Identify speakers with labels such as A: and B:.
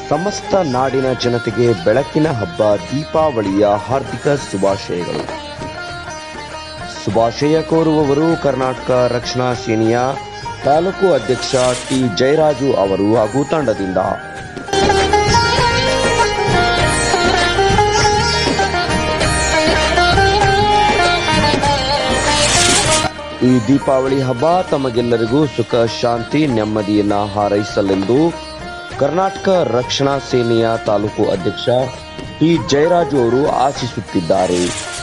A: ಸಮಸ್ತ ನಾಡಿನ ಜನತೆಗೆ ಬೆಳಕಿನ ಹಬ್ಬ ದೀಪಾವಳಿಯ ಹಾರ್ದಿಕ ಶುಭಾಶಯಗಳು ಶುಭಾಶಯ ಕೋರುವವರು ಕರ್ನಾಟಕ ರಕ್ಷಣಾ ಸೇನೆಯ ತಾಲೂಕು ಅಧ್ಯಕ್ಷ ಟಿ ಜಯರಾಜು ಅವರು ಹಾಗೂ ತಂಡದಿಂದ ಈ ದೀಪಾವಳಿ ಹಬ್ಬ ತಮಗೆಲ್ಲರಿಗೂ ಸುಖ ಶಾಂತಿ ನೆಮ್ಮದಿಯನ್ನ ಹಾರೈಸಲೆಂದು ಕರ್ನಾಟಕ ರಕ್ಷಣಾ ಸೇನೆಯ ತಾಲೂಕು ಅಧ್ಯಕ್ಷ ಟಿ ಜಯರಾಜು ಅವರು ಆಶಿಸುತ್ತಿದ್ದಾರೆ